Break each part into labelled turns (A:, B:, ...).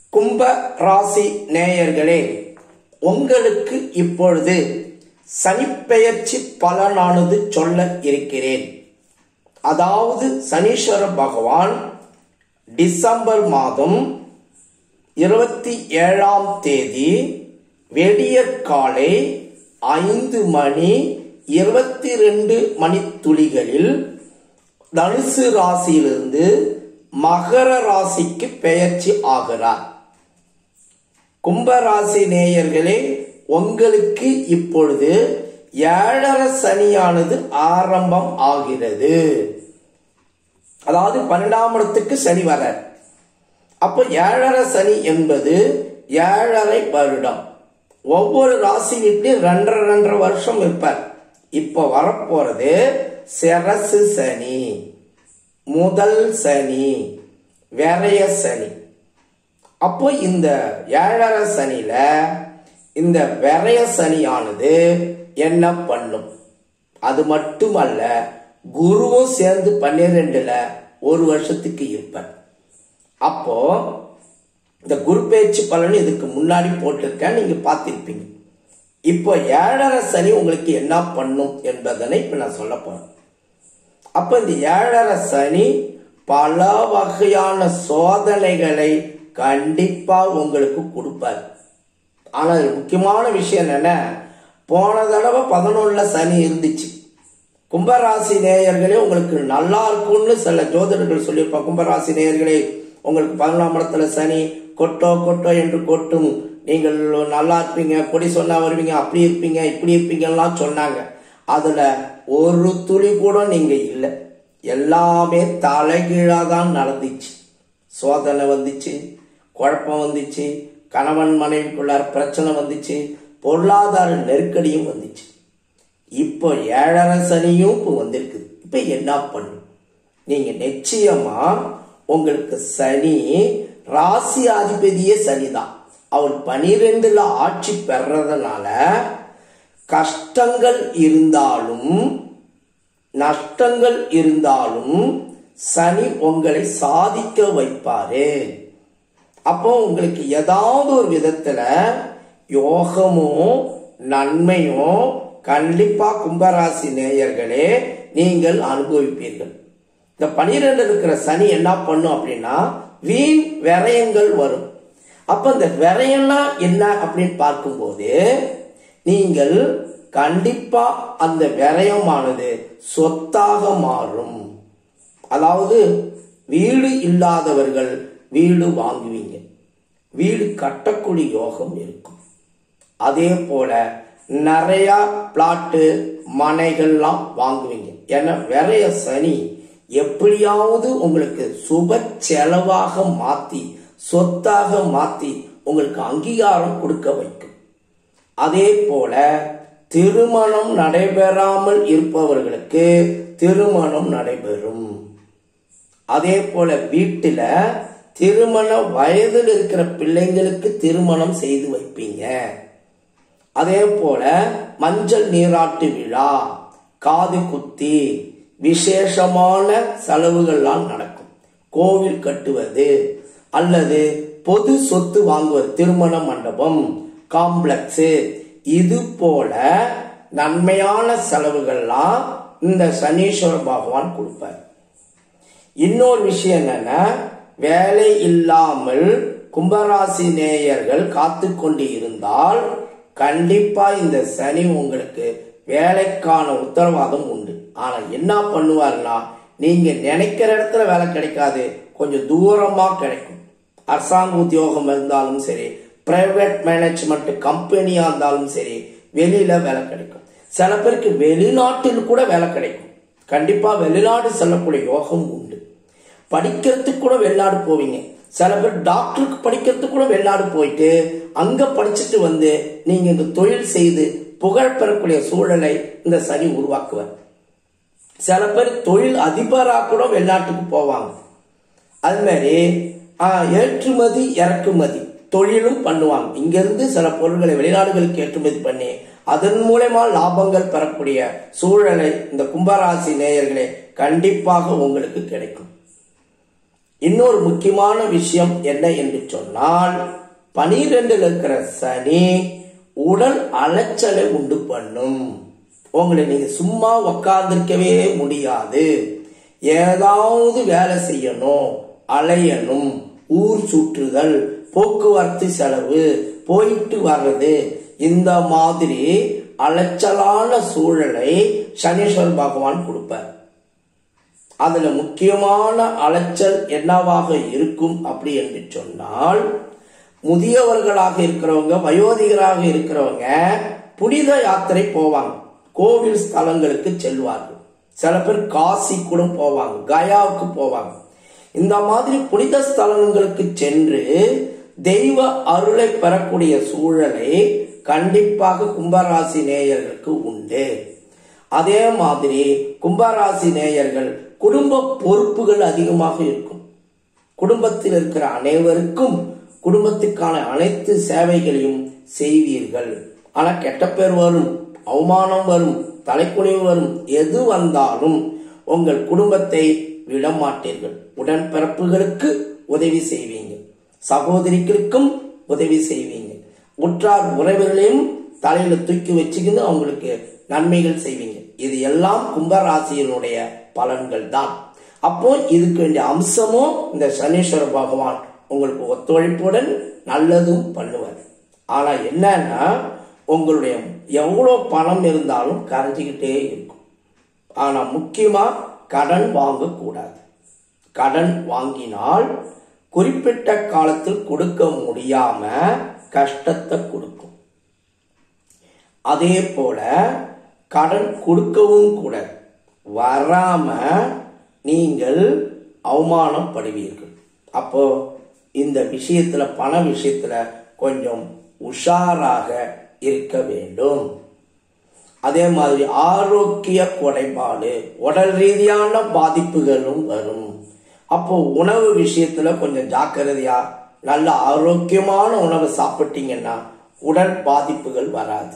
A: கும்ப ராசி நேயர்களே உங்களுக்கு இப்பொழுது சனிப்பெயர்ச்சி பலனானது சொல்ல இருக்கிறேன் அதாவது சனீஸ்வர பகவான் டிசம்பர் மாதம் இருபத்தி ஏழாம் தேதி வெடியற்காலை ஐந்து மணி இருபத்தி ரெண்டு மணித்துளிகளில் தனுசு ராசியிலிருந்து மகர ராசிக்கு பெயர்ச்சி ஆகிறார் கும்பராசி நேயர்களே உங்களுக்கு இப்பொழுது ஏழரை சனியானது ஆரம்பம் ஆகிறது அதாவது பன்னெண்டாம் இடத்துக்கு சனி வர அப்போ ஏழரை சனி என்பது ஏழரை வருடம் ஒவ்வொரு ராசி வீட்லையும் ரெண்டரை ரெண்டரை வருஷம் இருப்பார் இப்போ வரப்போறது சிரசு சனி முதல் சனி விரைய சனி அப்போ இந்த ஏழரை சனியில இந்த விரைய சனியானது என்ன பண்ணும் அது மட்டுமல்ல குருவும் சேர்ந்து பன்னிரெண்டுல ஒரு வருஷத்துக்கு இருப்பார் அப்போ இந்த குரு பேச்சு பலன் இதுக்கு முன்னாடி போட்டிருக்கேன் நீங்க பார்த்திருப்பீங்க இப்போ ஏழரை சனி உங்களுக்கு என்ன பண்ணும் என்பதனை இப்ப நான் சொல்ல போறேன் அப்ப இந்த ஏழரை சனி பல வகையான சோதனைகளை கண்டிப்பா உங்களுக்கு கொடுப்பார் ஆனா இதுல முக்கியமான விஷயம் என்னன்னா போன தடவை பதினொன்னுல சனி இருந்துச்சு கும்பராசி நேயர்களே உங்களுக்கு நல்லா இருக்கும்னு சில ஜோதிடர்கள் சொல்லியிருப்பாங்க கும்பராசி நேயர்களே உங்களுக்கு பதினொன்றாம் இடத்துல சனி கொட்டோ கொட்டோ என்று கொட்டும் நீங்கள் நல்லா இருப்பீங்க கொடி சொன்னா வருவீங்க அப்படி இருப்பீங்க இப்படி இருப்பீங்கலாம் சொன்னாங்க அதுல ஒரு துளி கூட நீங்க இல்லை எல்லாமே தலைகீழாக தான் நடந்துச்சு சோதனை வந்துச்சு குழப்பம் வந்துச்சு கணவன் மனைவிக்குள்ளார பிரச்சனை வந்துச்சு பொருளாதார நெருக்கடியும் வந்துச்சு இப்போ ஏழரை சனியும் இப்போ வந்திருக்குது இப்போ என்ன பண்ணும் நீங்க நிச்சயமா உங்களுக்கு சனி ராசி அதிபதியே சனிதான் அவர் பனிரெண்டுல ஆட்சி பெறதுனால கஷ்டங்கள் இருந்தாலும் நஷ்டங்கள் இருந்தாலும் சனி உங்களை சாதிக்க வைப்பாரு அப்போ உங்களுக்கு ஏதாவது ஒரு விதத்துல யோகமும் நன்மையும் கண்டிப்பா கும்பராசி நேயர்களே நீங்கள் அனுபவிப்பீர்கள் இந்த பனிரெண்டு இருக்கிற சனி என்ன பண்ணும் அப்படின்னா வீண் விரயங்கள் வரும் அப்ப இந்த விரயம்னா என்ன அப்படின்னு பார்க்கும்போது நீங்கள் கண்டிப்பா அந்த விரயமானது சொத்தாக மாறும் அதாவது வீடு இல்லாதவர்கள் வீடு வாங்குவீங்க வீடு கட்டக்கூடிய யோகம் இருக்கும் அதே போல நிறைய பிளாட்டு மனைகள்லாம் வாங்குவீங்க ஏன்னா விரைய சனி எப்படியாவது உங்களுக்கு சுப செலவாக மாத்தி சொத்தாக மாத்தி உங்களுக்கு அங்கீகாரம் கொடுக்க வைக்கும் அதே போல திருமணம் நடைபெறாமல் இருப்பவர்களுக்கு திருமணம் நடைபெறும் அதே போல வீட்டுல திருமண வயதில் இருக்கிற பிள்ளைங்களுக்கு திருமணம் செய்து வைப்பீங்க அதே போல மஞ்சள் நீராட்டு விழா காது குத்தி விசேஷமான செலவுகள்லாம் நடக்கும் கோவில் கட்டுவது அல்லது பொது சொத்து வாங்குவது திருமண மண்டபம் காம்ப்ளெக்ஸ் இது போல நன்மையான செலவுகள்லாம் இந்த சனீஸ்வர பகவான் கொடுப்பார் இன்னொரு விஷயம் என்னன்னா வேலை இல்லாமல் கும்பராசி நேயர்கள் காத்து கொண்டு இருந்தால் கண்டிப்பா இந்த சனி உங்களுக்கு வேலைக்கான உத்தரவாதம் உண்டு ஆனா என்ன பண்ணுவார்னா நீங்க நினைக்கிற இடத்துல வேலை கிடைக்காது கொஞ்சம் தூரமா கிடைக்கும் அரசாங்க உத்தியோகம் இருந்தாலும் சரி பிரைவேட் மேனேஜ்மெண்ட் கம்பெனியா இருந்தாலும் சரி வெளியில வேலை கிடைக்கும் சில பேருக்கு வெளிநாட்டில் கூட வேலை கிடைக்கும் கண்டிப்பா வெளிநாடு செல்லக்கூடிய யோகம் உண்டு படிக்கிறதுக்கு கூட வெளிநாடு போவீங்க சில பேர் டாக்டருக்கு படிக்கிறதுக்கு கூட வெளிநாடு போயிட்டு அங்க படிச்சுட்டு வந்து நீங்க இந்த தொழில் செய்து புகழ் பெறக்கூடிய சூழலை இந்த சனி உருவாக்குவார் சில பேர் தொழில் அதிபராக கூட வெளிநாட்டுக்கு போவாங்க அது மாதிரி ஆஹ், ஏற்றுமதி இறக்குமதி தொழிலும் பண்ணுவாங்க இங்கிருந்து சில பொருட்களை வெளிநாடுகளுக்கு ஏற்றுமதி பண்ணி அதன் மூலமா லாபங்கள் பெறக்கூடிய சூழலை இந்த கும்பராசி நேயர்களே கண்டிப்பாக உங்களுக்கு கிடைக்கும் இன்னொரு முக்கியமான விஷயம் என்ன என்று சொன்னால் பனிரெண்டில் இருக்கிற சனி உடல் அலைச்சலை உண்டு பண்ணும் உங்களை நீங்க சும்மா உக்காந்துருக்கவே முடியாது ஏதாவது வேலை செய்யணும் அலையணும் ஊர் சுற்றுதல் போக்குவரத்து செலவு போயிட்டு வர்றது இந்த மாதிரி அலைச்சலான சூழலை சனீஸ்வர பகவான் கொடுப்பார் அதுல முக்கியமான அலைச்சல் என்னவாக இருக்கும் அப்படி என்று சொன்னால் முதியவர்களாக இருக்கிறவங்க வயோதிகராக இருக்கிறவங்க புனித யாத்திரை போவாங்க கோவில் ஸ்தலங்களுக்கு செல்வார்கள் சில பேர் காசி கூட போவாங்க கயாவுக்கு போவாங்க இந்த மாதிரி புனித ஸ்தலங்களுக்கு சென்று தெய்வ அருளை பெறக்கூடிய சூழலை கண்டிப்பாக கும்பராசி நேயர்களுக்கு உண்டு அதே மாதிரி கும்பராசி நேயர்கள் குடும்ப பொறுப்புகள் அதிகமாக இருக்கும் குடும்பத்தில் இருக்கிற அனைவருக்கும் குடும்பத்துக்கான அனைத்து சேவைகளையும் செய்வீர்கள் ஆனா கெட்ட பேர் வரும் அவமானம் வரும் தலைக்குனிவு வரும் எது வந்தாலும் உங்கள் குடும்பத்தை விட மாட்டீர்கள் உடன்பிறப்புகளுக்கு உதவி செய்வீங்க சகோதரிகளுக்கும் உதவி செய்வீங்க உற்றார் உறவுகளையும் தலையில தூக்கி வச்சுக்கின்னு அவங்களுக்கு நன்மைகள் செய்வீங்க இது எல்லாம் கும்பராசியினுடைய பலன்கள் தான் அப்போ இதுக்கு வேண்டிய அம்சமும் இந்த சனீஸ்வர பகவான் உங்களுக்கு ஒத்துழைப்புடன் நல்லதும் பண்ணுவார் ஆனா என்னன்னா உங்களுடைய எவ்வளோ பணம் இருந்தாலும் கரைஞ்சிக்கிட்டே இருக்கும் ஆனா முக்கியமா கடன் வாங்கக்கூடாது கடன் வாங்கினால் குறிப்பிட்ட காலத்தில் கொடுக்க முடியாம கஷ்டத்தை கொடுக்கும் அதே போல கடன் கொடுக்கவும் கூடாது வராம நீங்கள் அவமானப்படுவீர்கள் அப்போ இந்த விஷயத்துல பண விஷயத்துல கொஞ்சம் உஷாராக இருக்க வேண்டும் அதே மாதிரி ஆரோக்கிய குறைபாடு உடல் ரீதியான பாதிப்புகளும் வரும் அப்போ உணவு விஷயத்துல கொஞ்சம் ஜாக்கிரதையா நல்ல ஆரோக்கியமான உணவை சாப்பிட்டீங்கன்னா உடல் பாதிப்புகள் வராது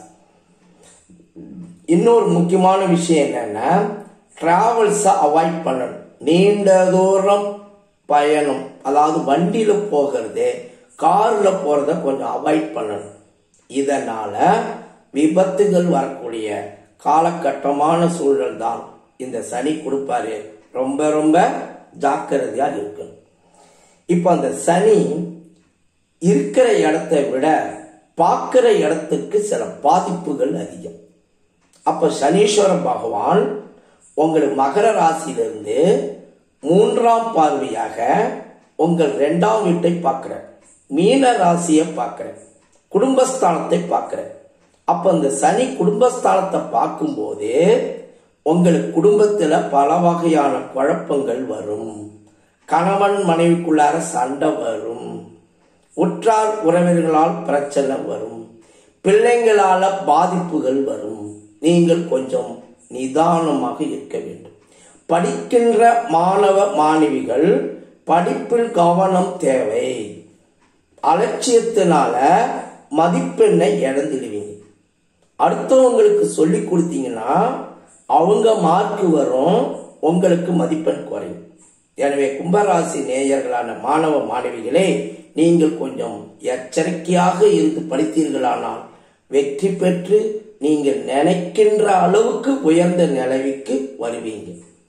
A: இன்னொரு முக்கியமான விஷயம் என்னன்னா டிராவல்ஸை அவாய்ட் பண்ணணும் நீண்ட தூரம் பயணம் அதாவது வண்டியில போகிறது கார்ல போறத கொஞ்சம் அவாய்ட் பண்ணணும் இதனால விபத்துகள் வரக்கூடிய காலகட்டமான சூழல் தான் இந்த சனி கொடுப்பாரு ரொம்ப ரொம்ப ஜாக்கிரதையா இருக்கணும் இப்போ அந்த சனி இருக்கிற இடத்தை விட பார்க்கிற இடத்துக்கு சில பாதிப்புகள் அதிகம் அப்ப சனீஸ்வர பகவான் உங்களுக்கு மகர ராசியிலிருந்து மூன்றாம் பார்வையாக உங்கள் ரெண்டாம் வீட்டை பார்க்கிற மீன ராசியை பார்க்கிற குடும்பஸ்தானத்தை பார்க்கிற அப்ப இந்த சனி குடும்பஸ்தானத்தை பார்க்கும்போது உங்களுக்கு குடும்பத்துல பல வகையான குழப்பங்கள் வரும் கணவன் மனைவிக்குள்ளார சண்டை வரும் உற்றார் உறவினர்களால் பிரச்சனை வரும் பிள்ளைங்களால பாதிப்புகள் வரும் நீங்கள் கொஞ்சம் நிதானமாக இருக்க வேண்டும் படிக்கின்ற மாணவ மாணவிகள் படிப்பில் கவனம் தேவை அலட்சியத்தினால மதிப்பெண்ணை இழந்துடுவீங்க அடுத்தவங்களுக்கு சொல்லி கொடுத்தீங்கன்னா அவங்க மார்க் வரும் உங்களுக்கு மதிப்பெண் குறையும் எனவே கும்பராசி நேயர்களான மாணவ மாணவிகளே நீங்கள் கொஞ்சம் எச்சரிக்கையாக இருந்து படித்தீர்களானால் வெற்றி பெற்று நீங்கள் நினைக்கின்ற அளவுக்கு உயர்ந்த நிலவிக்கு வருவீங்க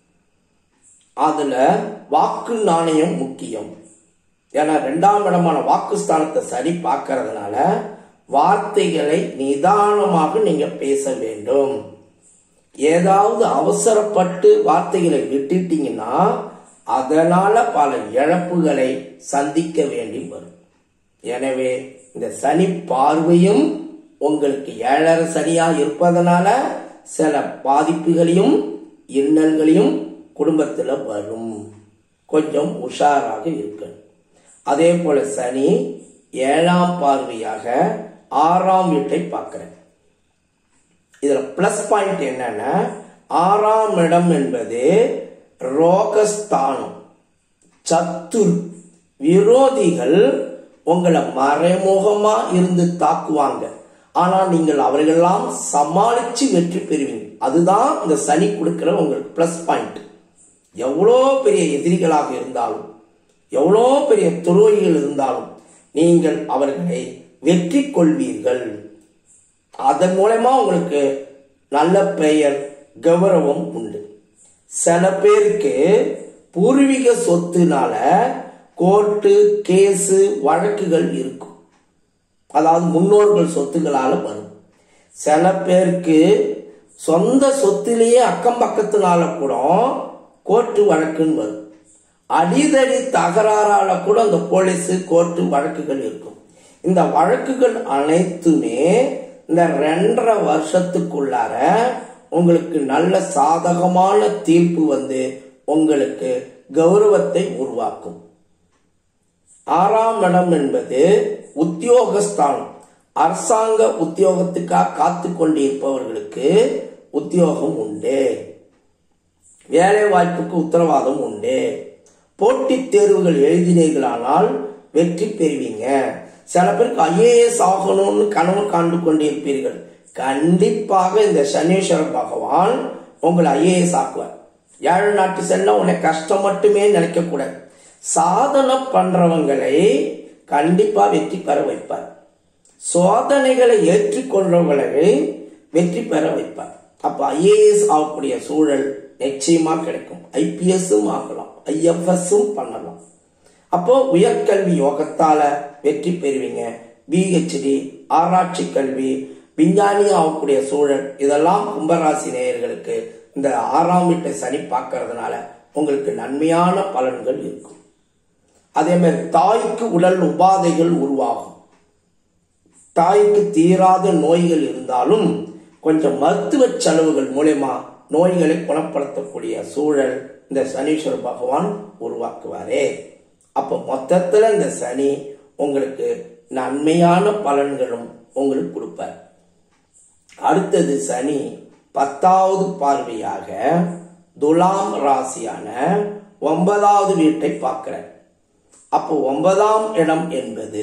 A: அதுல வாக்கு நாணயம் முக்கியம் ஏன்னா ரெண்டாம் இடமான வாக்குஸ்தானத்தை சரி பார்க்கறதுனால வார்த்தைகளை நிதானமாக நீங்க பேச வேண்டும் ஏதாவது அவசரப்பட்டு வார்த்தைகளை விட்டுட்டீங்கன்னா அதனால பல இழப்புகளை சந்திக்க வேண்டி வரும் எனவே இந்த சனி பார்வையும் உங்களுக்கு ஏழரை சனியா இருப்பதனால சில பாதிப்புகளையும் இன்னல்களையும் குடும்பத்தில் வரும் கொஞ்சம் உஷாராக இருக்கணும் அதே போல சனி ஏழாம் பார்வையாக ஆறாம் வீட்டை பார்க்கிறேன் இதுல பிளஸ் பாயிண்ட் என்னன்னா ஆறாம் இடம் என்பது ரோகஸ்தானம் சத்துரு விரோதிகள் உங்களை மறைமுகமா இருந்து தாக்குவாங்க ஆனா நீங்கள் அவர்களெல்லாம் சமாளிச்சு வெற்றி பெறுவீங்க அதுதான் இந்த சனி கொடுக்கிற உங்களுக்கு பிளஸ் பாயிண்ட் எவ்வளோ பெரிய எதிரிகளாக இருந்தாலும் எவ்வளோ பெரிய துரோகிகள் இருந்தாலும் நீங்கள் அவர்களை வெற்றி கொள்வீர்கள் அதன் மூலமா உங்களுக்கு நல்ல பெயர் கௌரவம் உண்டு சில பேருக்கு பூர்வீக சொத்துனால கோர்ட்டு கேஸு வழக்குகள் இருக்கும் அதாவது முன்னோர்கள் சொத்துக்களால வரும் சில பேருக்கு சொந்த சொத்திலேயே அக்கம் பக்கத்தினால கூட கோர்ட்டு வழக்குன்னு வரும் அடிதடி தகராறால கூட அந்த போலீஸ் கோர்ட்டு வழக்குகள் இருக்கும் இந்த வழக்குகள் அனைத்துமே இந்த ரெண்டரை வருஷத்துக்குள்ளார உங்களுக்கு நல்ல சாதகமான தீர்ப்பு வந்து உங்களுக்கு கௌரவத்தை உருவாக்கும் ஆறாம் இடம் என்பது உத்தியோகஸ்தானம் அரசாங்க உத்தியோகத்துக்காக காத்து கொண்டிருப்பவர்களுக்கு உத்தியோகம் உண்டு வேலை வாய்ப்புக்கு உத்தரவாதம் உண்டு போட்டித் தேர்வுகள் எழுதினீர்களானால் வெற்றி பெறுவீங்க சில பேருக்கு ஐஏஎஸ் ஆகணும்னு கனவு காண்டு கொண்டிருப்பீர்கள் கண்டிப்பாக இந்த சனீஸ்வர பகவான் உங்களை ஐஏஎஸ் ஆக்குவார் ஏழு நாட்டு செல்ல உன்னை கஷ்டம் மட்டுமே நினைக்க கூடாது சாதனை பண்றவங்களை கண்டிப்பா வெற்றி பெற வைப்பார் சோதனைகளை ஏற்றுக்கொள்றவர்களை வெற்றி பெற வைப்பார் அப்ப ஐஏஎஸ் ஆகக்கூடிய சூழல் நிச்சயமா கிடைக்கும் ஐபிஎஸ்ஸும் ஆகலாம் ஐஎஃப்எஸும் பண்ணலாம் அப்போ உயர்கல்வி யோகத்தால வெற்றி பெறுவீங்க பிஹெச்டி ஆராய்ச்சி கல்வி விஞ்ஞானி ஆகக்கூடிய சூழல் இதெல்லாம் கும்பராசி நேயர்களுக்கு இந்த ஆறாம் வீட்டை சனி பார்க்கறதுனால உங்களுக்கு நன்மையான பலன்கள் இருக்கும் அதே மாதிரி தாய்க்கு உடல் உபாதைகள் உருவாகும் தாய்க்கு தீராத நோய்கள் இருந்தாலும் கொஞ்சம் மருத்துவ செலவுகள் மூலயமா நோய்களை குணப்படுத்தக்கூடிய சூழல் இந்த சனீஸ்வர பகவான் உருவாக்குவாரே அப்ப மொத்தத்துல இந்த சனி உங்களுக்கு நன்மையான பலன்களும் உங்களுக்கு கொடுப்பார் அடுத்தது சனி பத்தாவது பார்வையாக துலாம் ராசியான ஒன்பதாவது வீட்டை பார்க்கிறார் அப்போ ஒன்பதாம் இடம் என்பது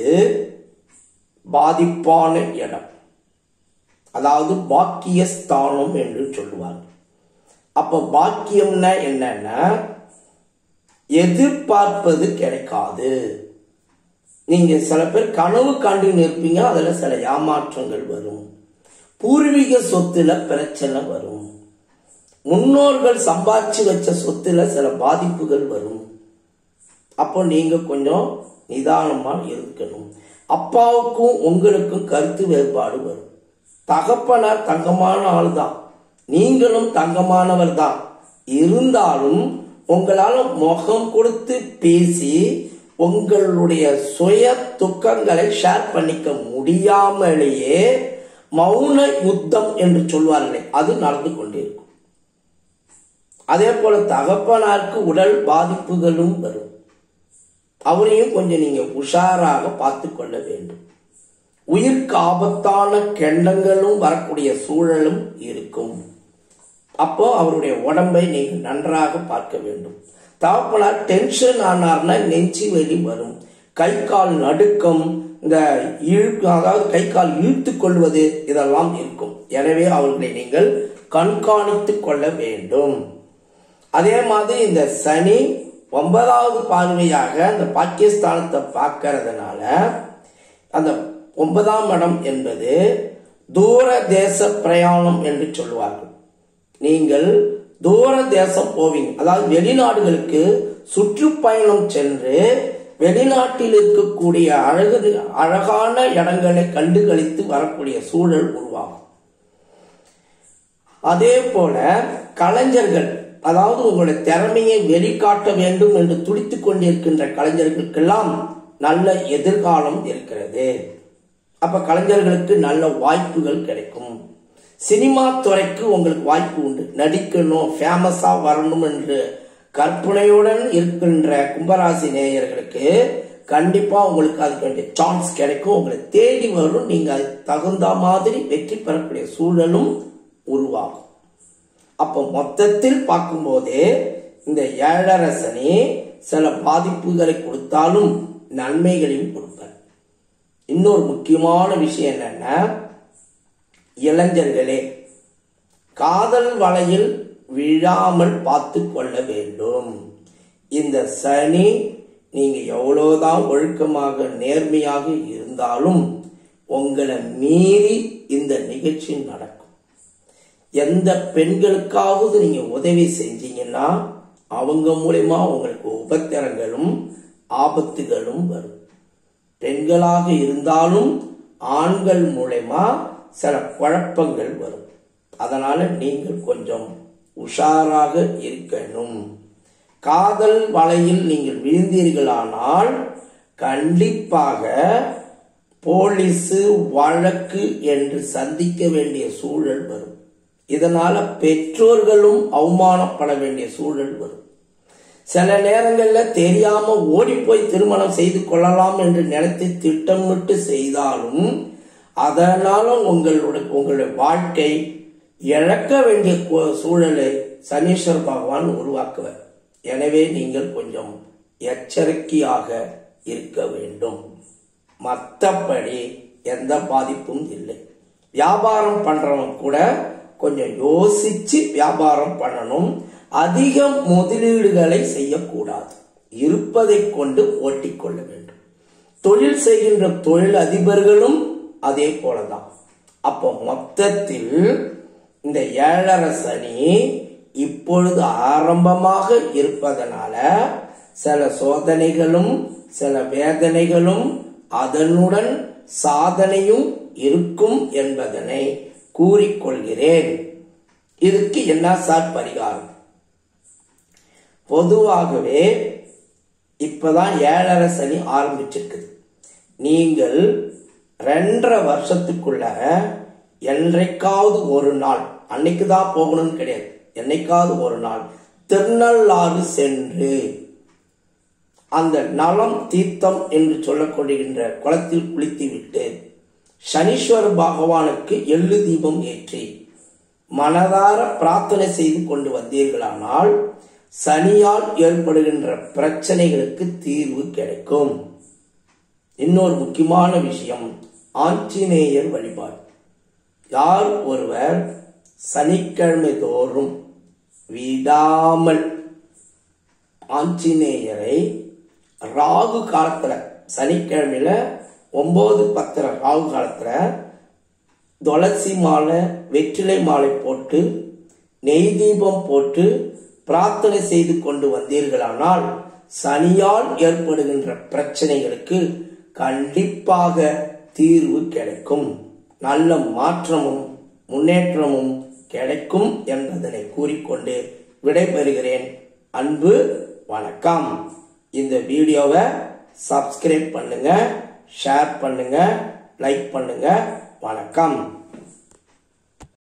A: பாதிப்பான இடம் அதாவது பாக்கியஸ்தானம் என்று சொல்லுவாங்க அப்ப பாக்கியம்னா என்னன்னா எதிர்பார்ப்பது கிடைக்காது நீங்க சில பேர் கனவு காண்டு நிற்பீங்க அதுல சில ஏமாற்றங்கள் வரும் பூர்வீக சொத்துல பிரச்சனை வரும் முன்னோர்கள் சம்பாதிச்சு வச்ச சொத்துல சில பாதிப்புகள் வரும் அப்போ நீங்க கொஞ்சம் நிதானமா இருக்கணும் அப்பாவுக்கும் உங்களுக்கும் கருத்து வேறுபாடு வரும் தகப்பனார் தங்கமான ஆள் தான் நீங்களும் தங்கமானவர் தான் இருந்தாலும் உங்களால முகம் கொடுத்து பேசி உங்களுடைய சுய துக்கங்களை ஷேர் பண்ணிக்க முடியாமலேயே மௌன யுத்தம் என்று சொல்வார்களே அது நடந்து கொண்டிருக்கும் அதே போல தகப்பனாருக்கு உடல் பாதிப்புகளும் வரும் அவரையும் கொஞ்சம் நீங்க உஷாராக பார்த்து கொள்ள வேண்டும் உயிருக்கு ஆபத்தான கெண்டங்களும் வரக்கூடிய சூழலும் இருக்கும் அப்போ அவருடைய உடம்பை நீங்க நன்றாக பார்க்க வேண்டும் தகப்பனார் டென்ஷன் ஆனார்னா நெஞ்சு வெளி வரும் கை கால் நடுக்கம் இந்த இழுக்கு அதாவது கை கால் இழுத்து கொள்வது இதெல்லாம் இருக்கும் எனவே அவர்களை நீங்கள் கண்காணித்துக் கொள்ள வேண்டும் அதே மாதிரி இந்த சனி ஒன்பதாவது பார்வையாக அந்த பாகிஸ்தானத்தை பார்க்கறதுனால அந்த ஒன்பதாம் இடம் என்பது தூர தேச பிரயாணம் என்று சொல்லுவார்கள் நீங்கள் தூர தேசம் போவீங்க அதாவது வெளிநாடுகளுக்கு சுற்றுப்பயணம் சென்று வெளிநாட்டில் இருக்கக்கூடிய அழகு அழகான இடங்களை கண்டுகளித்து வரக்கூடிய சூழல் உருவாகும் அதே போல கலைஞர்கள் அதாவது உங்களுடைய திறமையை வெளிக்காட்ட வேண்டும் என்று துடித்துக் கொண்டிருக்கின்ற கலைஞர்களுக்கெல்லாம் நல்ல எதிர்காலம் இருக்கிறது அப்ப கலைஞர்களுக்கு நல்ல வாய்ப்புகள் கிடைக்கும் சினிமா துறைக்கு உங்களுக்கு வாய்ப்பு உண்டு நடிக்கணும் ஃபேமஸா வரணும் என்று கற்பனையுடன் இருக்கின்ற கும்பராசி நேயர்களுக்கு கண்டிப்பா உங்களுக்கு அதுக்கு வேண்டிய சான்ஸ் கிடைக்கும் உங்களை தேடி வரும் நீங்க அதுக்கு தகுந்த மாதிரி வெற்றி பெறக்கூடிய சூழலும் உருவாகும் அப்போ மொத்தத்தில் பார்க்கும்போதே இந்த ஏழரை சனி சில பாதிப்புகளை கொடுத்தாலும் நன்மைகளையும் கொடுப்பார் இன்னொரு முக்கியமான விஷயம் என்னன்னா இளைஞர்களே காதல் வலையில் விழாமல் பார்த்து கொள்ள வேண்டும் இந்த சனி நீங்க எவ்வளவுதான் ஒழுக்கமாக நேர்மையாக இருந்தாலும் உங்களை மீறி இந்த நிகழ்ச்சி நடக்கும் எந்த பெண்களுக்காவது நீங்க உதவி செஞ்சீங்கன்னா அவங்க மூலயமா உங்களுக்கு உபத்திரங்களும் ஆபத்துகளும் வரும் பெண்களாக இருந்தாலும் ஆண்கள் மூலயமா சில குழப்பங்கள் வரும் அதனால நீங்கள் கொஞ்சம் உஷாராக இருக்கணும் காதல் வலையில் நீங்கள் விழுந்தீர்களானால் கண்டிப்பாக போலீஸு வழக்கு என்று சந்திக்க வேண்டிய சூழல் வரும் இதனால பெற்றோர்களும் அவமானப்பட வேண்டிய சூழல் வரும் சில நேரங்களில் தெரியாம ஓடி போய் திருமணம் செய்து கொள்ளலாம் என்று நினைத்து திட்டமிட்டு செய்தாலும் அதனால உங்களுடைய உங்களுடைய வாழ்க்கை இழக்க வேண்டிய கு- சூழலை சனீஸ்வர பகவான் உருவாக்குவார் எனவே நீங்கள் கொஞ்சம் எச்சரிக்கையாக இருக்க வேண்டும் மற்றபடி எந்த பாதிப்பும் இல்லை வியாபாரம் பண்றவங்க கூட கொஞ்சம் யோசிச்சு வியாபாரம் பண்ணணும் அதிக முதலீடுகளை செய்யக்கூடாது இருப்பதை கொண்டு ஓட்டிக்கொள்ள வேண்டும் தொழில் செய்கின்ற தொழில் அதிபர்களும் அதே போலதான் அப்போ மொத்தத்தில் இந்த ஏழரை சனி இப்பொழுது ஆரம்பமாக இருப்பதனால சில சோதனைகளும் சில வேதனைகளும் அதனுடன் சாதனையும் இருக்கும் என்பதனை கூறிக்கொள்கிறேன் இதுக்கு என்ன சார் பரிகாரம் பொதுவாகவே இப்பதான் ஏழரை சனி ஆரம்பிச்சிருக்குது நீங்கள் ரெண்டரை வருஷத்துக்குள்ள என்றைக்காவது ஒரு நாள் அன்னைக்கு தான் போகணும்னு கிடையாது என்னைக்காவது ஒரு நாள் திருநள்ளாறு சென்று அந்த நலம் தீர்த்தம் என்று சொல்லப்படுகின்ற குளத்தில் குளித்துவிட்டு சனீஸ்வர பகவானுக்கு எள்ளு தீபம் ஏற்றி மனதார பிரார்த்தனை செய்து கொண்டு வந்தீர்களானால் சனியால் ஏற்படுகின்ற பிரச்சனைகளுக்கு தீர்வு கிடைக்கும் இன்னொரு முக்கியமான விஷயம் ஆஞ்சநேயர் வழிபாடு யார் ஒருவர் சனிக்கிழமை தோறும் விடாமல் ஆஞ்சநேயரை ராகு காலத்துல சனிக்கிழமையில ஒன்பது பத்திர ராகு காலத்துல துளசி மாலை வெற்றிலை மாலை போட்டு நெய் தீபம் போட்டு பிரார்த்தனை செய்து கொண்டு வந்தீர்களானால் சனியால் ஏற்படுகின்ற பிரச்சனைகளுக்கு கண்டிப்பாக தீர்வு கிடைக்கும் நல்ல மாற்றமும் முன்னேற்றமும் கிடைக்கும் என்பதனை கூறிக்கொண்டு விடைபெறுகிறேன் அன்பு வணக்கம் இந்த வீடியோவை சப்ஸ்கிரைப் பண்ணுங்க ஷேர் பண்ணுங்க லைக் பண்ணுங்க வணக்கம்